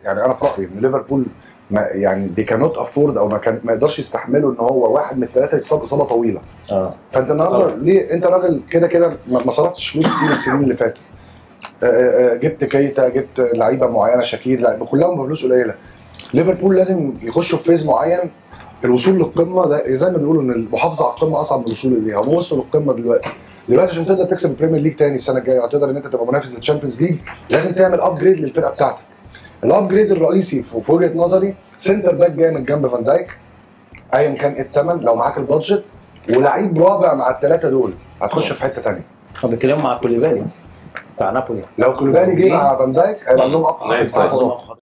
يعني انا في رايي ان ليفربول ما يعني دي كانوت افورد او ما كان ما يقدرش يستحملوا ان هو واحد من الثلاثه يتصاب اصابه طويله اه فانت النهارده طبعا. ليه انت راجل كده كده ما ما صرفتش فلوس كتير السنين اللي فاتت آه، آه، آه، جبت كيتا جبت لعيبه معينه شاكير لعيبه كلهم بفلوس قليله ليفربول لازم يخشوا في فيز معين الوصول للقمه ده زي ما بيقولوا ان المحافظه على القمه اصعب من الوصول اليها هم وصلوا للقمه دلوقتي دلوقتي عشان تقدر تكسب البريمير ليج تاني السنه الجايه وتقدر ان انت تبقى منافس للتشامبيونز ليج لازم تعمل ابجريد للفرقه بتاعتك الابجريد الرئيسي في في وجهه نظري سنتر باك جاي من جنب فان دايك ايا كان إيه الثمن لو معاك البادجت ولعيب رابع مع الثلاثه دول هتخش في حته ثانيه هم بيتكلموا مع كوليبالي بتاع نابولي لو كولوبالي جه مع فان دايك هيبقى عندهم اقوى ما خط دفاع في ينفعش. اوروبا